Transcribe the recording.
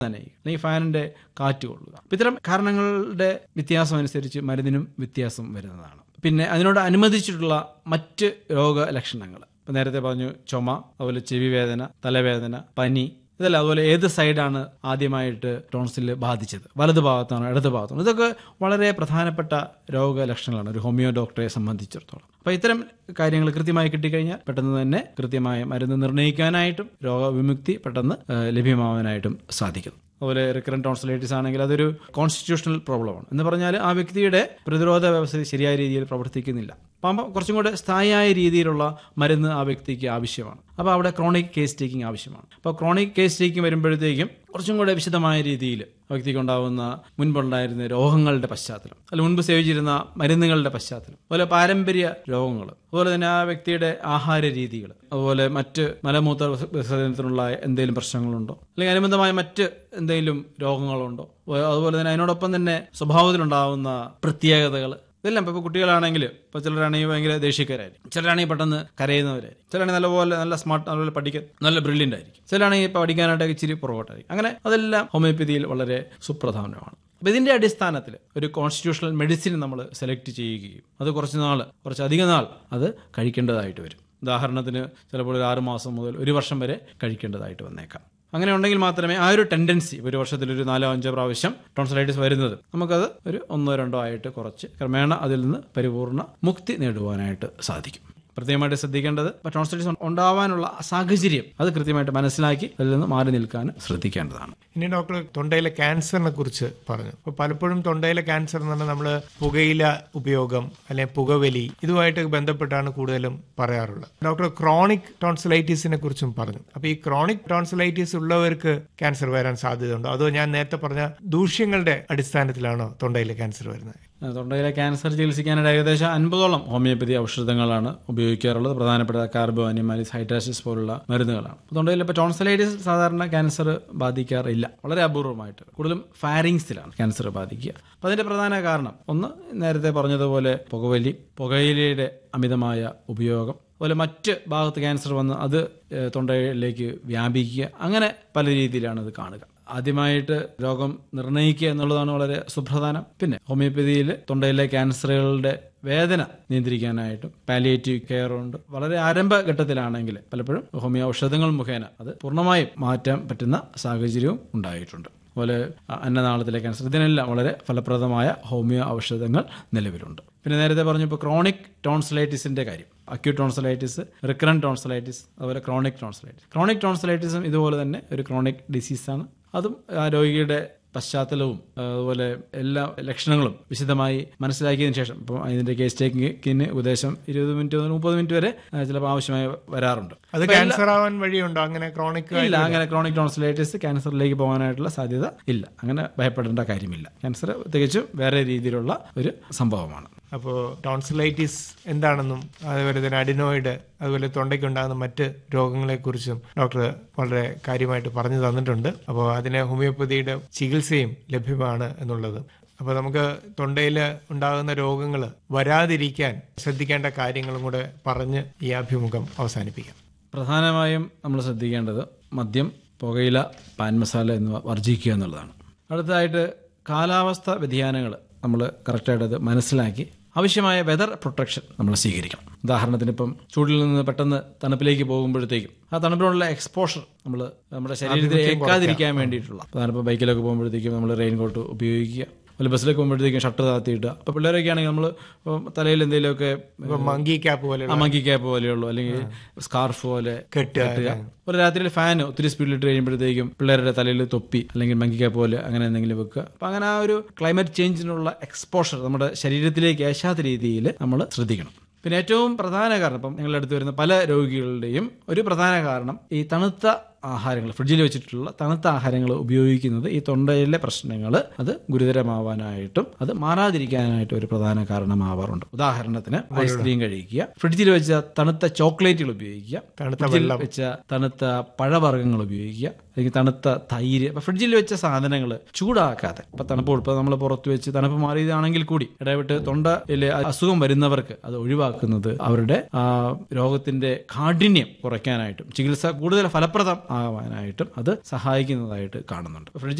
നനയുക അല്ലെങ്കിൽ ഫാനിന്റെ കാറ്റ് കൊള്ളുക അപ്പൊ ഇത്തരം കാരണങ്ങളുടെ വ്യത്യാസം അനുസരിച്ച് മരുന്നിനും വ്യത്യാസം വരുന്നതാണ് പിന്നെ അതിനോട് അനുവദിച്ചിട്ടുള്ള മറ്റ് രോഗലക്ഷണങ്ങൾ ഇപ്പം നേരത്തെ പറഞ്ഞു ചുമ അതുപോലെ ചെവി വേദന തലവേദന പനി ഇതല്ല അതുപോലെ ഏത് സൈഡാണ് ആദ്യമായിട്ട് ടോൺസിൽ ബാധിച്ചത് വലത് ഭാഗത്താണോ ഇടത് ഭാഗത്താണോ ഇതൊക്കെ വളരെ പ്രധാനപ്പെട്ട രോഗലക്ഷണങ്ങളാണ് ഒരു ഹോമിയോ ഡോക്ടറെ സംബന്ധിച്ചിടത്തോളം അപ്പോൾ ഇത്തരം കാര്യങ്ങൾ കൃത്യമായി കിട്ടിക്കഴിഞ്ഞാൽ പെട്ടെന്ന് തന്നെ കൃത്യമായ മരുന്ന് നിർണ്ണയിക്കാനായിട്ടും രോഗവിമുക്തി പെട്ടെന്ന് ആ, ലഭ്യമാവാനായിട്ടും സാധിക്കും അതുപോലെ റിക്കറന്റ് ടോൺസിലൈറ്റിസ് ആണെങ്കിൽ അതൊരു കോൺസ്റ്റിറ്റ്യൂഷണൽ പ്രോബ്ലമാണ് എന്ന് പറഞ്ഞാൽ ആ വ്യക്തിയുടെ പ്രതിരോധ വ്യവസ്ഥ ശരിയായ രീതിയിൽ പ്രവർത്തിക്കുന്നില്ല അപ്പം കുറച്ചും കൂടെ സ്ഥായിയായ രീതിയിലുള്ള മരുന്ന് ആ വ്യക്തിക്ക് ആവശ്യമാണ് അപ്പോൾ അവിടെ ക്രോണിക് കേസ് ടേക്കിംഗ് ആവശ്യമാണ് അപ്പോൾ ക്രോണിക് കേസ് ടേക്കിംഗ് വരുമ്പോഴത്തേക്കും കുറച്ചും കൂടെ വിശദമായ രീതിയിൽ ആ വ്യക്തിക്ക് ഉണ്ടാകുന്ന മുൻപുണ്ടായിരുന്ന രോഗങ്ങളുടെ പശ്ചാത്തലം അല്ല മുൻപ് സേവിച്ചിരുന്ന മരുന്നുകളുടെ പശ്ചാത്തലം അതുപോലെ പാരമ്പര്യ രോഗങ്ങൾ അതുപോലെ തന്നെ ആ വ്യക്തിയുടെ ആഹാര രീതികൾ അതുപോലെ മറ്റ് മലമൂത്ര വിസർജനത്തിനുള്ള എന്തെങ്കിലും പ്രശ്നങ്ങളുണ്ടോ അല്ലെങ്കിൽ അനുബന്ധമായ മറ്റ് എന്തെങ്കിലും രോഗങ്ങളുണ്ടോ അതുപോലെ തന്നെ അതിനോടൊപ്പം തന്നെ സ്വഭാവത്തിലുണ്ടാകുന്ന പ്രത്യേകതകൾ ഇതെല്ലാം ഇപ്പോൾ കുട്ടികളാണെങ്കിൽ ഇപ്പോൾ ചിലരാണെങ്കിൽ ഭയങ്കര ദേഷ്യക്കാരായിരിക്കും ചിലരാണെങ്കിൽ പെട്ടെന്ന് കരയുന്നവരായിരിക്കും ചിലരാണെങ്കിൽ നല്ലപോലെ നല്ല സ്മാർട്ട് നല്ലപോലെ പഠിക്കാൻ നല്ല ബ്രില്യൻ്റ് ആയിരിക്കും ചിലരാണെങ്കിൽ പഠിക്കാനായിട്ടൊക്കെ ഇച്ചിരി പുറകോട്ടായിരിക്കും അങ്ങനെ അതെല്ലാം ഹോമിയോപ്പതിയിൽ വളരെ സുപ്രധാനമാണ് അപ്പോൾ ഇതിൻ്റെ അടിസ്ഥാനത്തിൽ ഒരു കോൺസ്റ്റിറ്റ്യൂഷണൽ മെഡിസിൻ നമ്മൾ സെലക്ട് ചെയ്യുകയും അത് കുറച്ച് നാൾ കുറച്ച് അധിക നാൾ അത് കഴിക്കേണ്ടതായിട്ട് വരും ഉദാഹരണത്തിന് ചിലപ്പോൾ ഒരു ആറ് മാസം മുതൽ ഒരു വർഷം വരെ കഴിക്കേണ്ടതായിട്ട് വന്നേക്കാം അങ്ങനെ ഉണ്ടെങ്കിൽ മാത്രമേ ആ ഒരു ടെൻഡൻസി ഒരു വർഷത്തിൽ ഒരു നാലോ അഞ്ചോ പ്രാവശ്യം ടോൺസിലൈറ്റിസ് വരുന്നത് നമുക്കത് ഒരു ഒന്നോ രണ്ടോ ആയിട്ട് കുറച്ച് ക്രമേണ അതിൽ നിന്ന് പരിപൂർണ മുക്തി നേടുവാനായിട്ട് സാധിക്കും പ്രത്യേകമായിട്ട് ശ്രദ്ധിക്കേണ്ടത് ടോൺസിലൈറ്റിസ് ഉണ്ടാവാനുള്ള സാഹചര്യം അത് കൃത്യമായിട്ട് മനസ്സിലാക്കി അതിൽ നിന്ന് മാറി നിൽക്കാൻ ശ്രദ്ധിക്കേണ്ടതാണ് ഇനി ഡോക്ടർ തൊണ്ടയിലെ ക്യാൻസറിനെ കുറിച്ച് പറഞ്ഞു അപ്പോൾ പലപ്പോഴും തൊണ്ടയിലെ ക്യാൻസർ എന്ന് പറഞ്ഞാൽ നമ്മൾ പുകയില ഉപയോഗം അല്ലെങ്കിൽ പുകവലി ഇതുമായിട്ട് ബന്ധപ്പെട്ടാണ് കൂടുതലും പറയാറുള്ളത് ഡോക്ടർ ക്രോണിക് ടോൺസിലൈറ്റീസിനെ കുറിച്ചും പറഞ്ഞു അപ്പോൾ ഈ ക്രോണിക് ടോൺസിലൈറ്റീസ് ഉള്ളവർക്ക് ക്യാൻസർ വരാൻ സാധ്യതയുണ്ടോ അതോ ഞാൻ നേരത്തെ പറഞ്ഞ ദൂഷ്യങ്ങളുടെ അടിസ്ഥാനത്തിലാണോ തൊണ്ടയിലെ ക്യാൻസർ വരുന്നത് തൊണ്ടയിലെ ക്യാൻസർ ചികിത്സിക്കാനായിട്ട് ഏകദേശം അൻപതോളം ഹോമിയോപ്പതി ഔഷധങ്ങളാണ് ഉപയോഗിക്കാറുള്ളത് പ്രധാനപ്പെട്ട കാർബോ അനിമാലിസ് ഹൈഡ്രാസിസ് പോലുള്ള മരുന്നുകളാണ് അപ്പോൾ തൊണ്ടയിൽ ഇപ്പോൾ ടോൺസലൈറ്റിസ് സാധാരണ ക്യാൻസർ ബാധിക്കാറില്ല വളരെ അപൂർവമായിട്ട് കൂടുതലും ഫാരിങ്സിലാണ് ക്യാൻസർ ബാധിക്കുക അപ്പോൾ അതിന്റെ പ്രധാന കാരണം ഒന്ന് നേരത്തെ പറഞ്ഞതുപോലെ പുകവലി പുകയിലയുടെ അമിതമായ ഉപയോഗം അതുപോലെ മറ്റ് ഭാഗത്ത് ക്യാൻസർ വന്ന് അത് ഏഹ്, തൊണ്ടയിലേക്ക് വ്യാപിക്കുക അങ്ങനെ പല രീതിയിലാണ് അത് കാണുക ആദ്യമായിട്ട് രോഗം നിർണ്ണയിക്കുക എന്നുള്ളതാണ് വളരെ സുപ്രധാനം പിന്നെ ഹോമിയോപ്പതിയിൽ തൊണ്ടയിലെ ക്യാൻസറുകളുടെ വേദന നിയന്ത്രിക്കാനായിട്ടും പാലിയേറ്റീവ് കെയർ ഉണ്ട് വളരെ ആരംഭഘട്ടത്തിലാണെങ്കിൽ പലപ്പോഴും ഹോമിയോ ഔഷധങ്ങൾ മുഖേന അത് പൂർണ്ണമായും മാറ്റാൻ പറ്റുന്ന സാഹചര്യവും ഉണ്ടായിട്ടുണ്ട് അതുപോലെ അ- അന്നനാളത്തിലെ ക്യാൻസർ ഇതിനെല്ലാം വളരെ ഫലപ്രദമായ ഹോമിയോ ഔഷധങ്ങൾ നിലവിലുണ്ട് പിന്നെ നേരത്തെ പറഞ്ഞപ്പോൾ ക്രോണിക് ടോൺസിലൈറ്റിസിന്റെ കാര്യം അക്യൂട്ട് ടോൺസിലൈറ്റിസ് റിക്കറന്റ് ടോൺസിലൈറ്റിസ് അതുപോലെ ക്രോണിക് ടോൺസിലൈറ്റിസ് ക്രോണിക് ടോൺസിലൈറ്റിസും ഇതുപോലെ തന്നെ ഒരു ക്രോണിക് ഡിസീസാണ് അതും ആ രോഗിയുടെ പശ്ചാത്തലവും ആ, അതുപോലെ എല്ലാ ലക്ഷണങ്ങളും വിശദമായി മനസ്സിലാക്കിയതിനു ശേഷം ഇപ്പം അതിന്റെ കേസ് ടേക്കിങ്ങിന് ഉദ്ദേശം ഇരുപത് മിനിറ്റ് മുതൽ മുപ്പത് മിനിറ്റ് വരെ ആ, ചിലപ്പോൾ ആവശ്യമായി വരാറുണ്ട് അത് ക്യാൻസർ ആവാൻ വഴിയുണ്ടോ അങ്ങനെ ക്രോണിക് ഇല്ല അങ്ങനെ ക്രോണിക് ടോൺസിലൈറ്റിസ് ക്യാൻസറിലേക്ക് പോകാനായിട്ടുള്ള സാധ്യത ഇല്ല അങ്ങനെ ഭയപ്പെടേണ്ട കാര്യമില്ല ക്യാൻസർ തികച്ചും വേറെ രീതിയിലുള്ള ഒരു സംഭവമാണ് അപ്പോൾ ടോൺസിലൈറ്റിസ് എന്താണെന്നും അതുപോലെ തന്നെ അഡിനോയിഡ് അതുപോലെ തൊണ്ടയ്ക്കുണ്ടാകുന്ന മറ്റ് രോഗങ്ങളെക്കുറിച്ചും ഡോക്ടർ വളരെ കാര്യമായിട്ട് പറഞ്ഞു തന്നിട്ടുണ്ട് അപ്പോൾ അതിന് ഹോമിയോപ്പതിയുടെ ചികിത്സയും ലഭ്യമാണ് എന്നുള്ളത് അപ്പോൾ നമുക്ക് തൊണ്ടയിൽ ഉണ്ടാകുന്ന രോഗങ്ങൾ വരാതിരിക്കാൻ ശ്രദ്ധിക്കേണ്ട കാര്യങ്ങളും കൂടെ പറഞ്ഞ് ഈ അഭിമുഖം അവസാനിപ്പിക്കാം പ്രധാനമായും നമ്മൾ ശ്രദ്ധിക്കേണ്ടത് മദ്യം പുകയില പാൻ മസാല എന്നിവ വർജിക്കുക എന്നുള്ളതാണ് അടുത്തതായിട്ട് കാലാവസ്ഥ വ്യതിയാനങ്ങൾ നമ്മൾ കറക്റ്റായിട്ട് അത് മനസ്സിലാക്കി ആവശ്യമായ വെതർ പ്രൊട്ടക്ഷൻ നമ്മൾ സ്വീകരിക്കണം ഉദാഹരണത്തിന് ഇപ്പം ചൂടിൽ നിന്ന് പെട്ടെന്ന് തണുപ്പിലേക്ക് പോകുമ്പോഴത്തേക്കും ആ തണുപ്പിനുള്ള എക്സ്പോഷർ നമ്മൾ നമ്മുടെ ശരീരത്തിൽ ഏക്കാതിരിക്കാൻ വേണ്ടിയിട്ടുള്ള പ്രധാനപ്പെട്ട ബൈക്കിലൊക്കെ പോകുമ്പോഴത്തേക്കും നമ്മൾ റെയിൻ കോട്ട് ഉപയോഗിക്കുക അല്ല ബസ്സിലൊക്കെ പോകുമ്പോഴത്തേക്കും ഷട്ടർ താത്തിയിടുക അപ്പോൾ പിള്ളേരൊക്കെ ആണെങ്കിൽ നമ്മൾ തലയിൽ എന്തെങ്കിലുമൊക്കെ ഇപ്പൊ മങ്കി ക്യാപ്പ് പോലെ ആ മങ്കി ക്യാപ്പ് പോലെയുള്ളൂ അല്ലെങ്കിൽ സ്കാർഫ് പോലെ കെട്ടുക കെട്ടുക ഒരു രാത്രിയിൽ ഫാൻ ഒത്തിരി സ്പീഡിൽ ഇട്ട് കഴിയുമ്പോഴത്തേക്കും പിള്ളേരുടെ തലയിൽ തൊപ്പി അല്ലെങ്കിൽ മങ്കി ക്യാപ്പ് പോലെ അങ്ങനെ എന്തെങ്കിലും വെക്കുക അപ്പൊ അങ്ങനെ ആ ഒരു ക്ലൈമറ്റ് ചേഞ്ചിനുള്ള എക്സ്പോഷർ നമ്മുടെ ശരീരത്തിലേക്ക് ഏശാത്ത രീതിയിൽ നമ്മൾ ശ്രദ്ധിക്കണം പിന്നെ ഏറ്റവും പ്രധാന കാരണം ഇപ്പം ഞങ്ങളുടെ അടുത്ത് വരുന്ന പല രോഗികളുടെയും ഒരു പ്രധാന കാരണം ഈ തണുത്ത ആഹാരങ്ങൾ ഫ്രിഡ്ജിൽ വെച്ചിട്ടുള്ള തണുത്ത ആഹാരങ്ങൾ ഉപയോഗിക്കുന്നത് ഈ തൊണ്ടയിലെ പ്രശ്നങ്ങൾ അത് ഗുരുതരമാവാനായിട്ടും അത് മാറാതിരിക്കാനായിട്ടും ഒരു പ്രധാന കാരണമാവാറുണ്ട് ഉദാഹരണത്തിന് ഐസ്ക്രീം കഴിക്കുക ഫ്രിഡ്ജിൽ വെച്ച തണുത്ത ചോക്ലേറ്റുകൾ ഉപയോഗിക്കുക തണുത്ത ഫ്രിഡ്ജിൽ വെച്ച തണുത്ത പഴവർഗ്ഗങ്ങൾ ഉപയോഗിക്കുക അല്ലെങ്കിൽ തണുത്ത തൈര് അപ്പൊ ഫ്രിഡ്ജിൽ വെച്ച സാധനങ്ങൾ ചൂടാക്കാതെ ഇപ്പൊ തണുപ്പ് ഇപ്പൊ നമ്മൾ പുറത്ത് വെച്ച് തണുപ്പ് മാറിയതാണെങ്കിൽ കൂടി ഇടവിട്ട് തൊണ്ടയിലെ അസുഖം വരുന്നവർക്ക് അത് ഒഴിവാക്കുന്നത് അവരുടെ ആ രോഗത്തിന്റെ കാഠിന്യം കുറയ്ക്കാനായിട്ടും ചികിത്സ കൂടുതൽ ഫലപ്രദം ആവാനായിട്ടും അത് സഹായിക്കുന്നതായിട്ട് കാണുന്നുണ്ട് ഫ്രിഡ്ജ്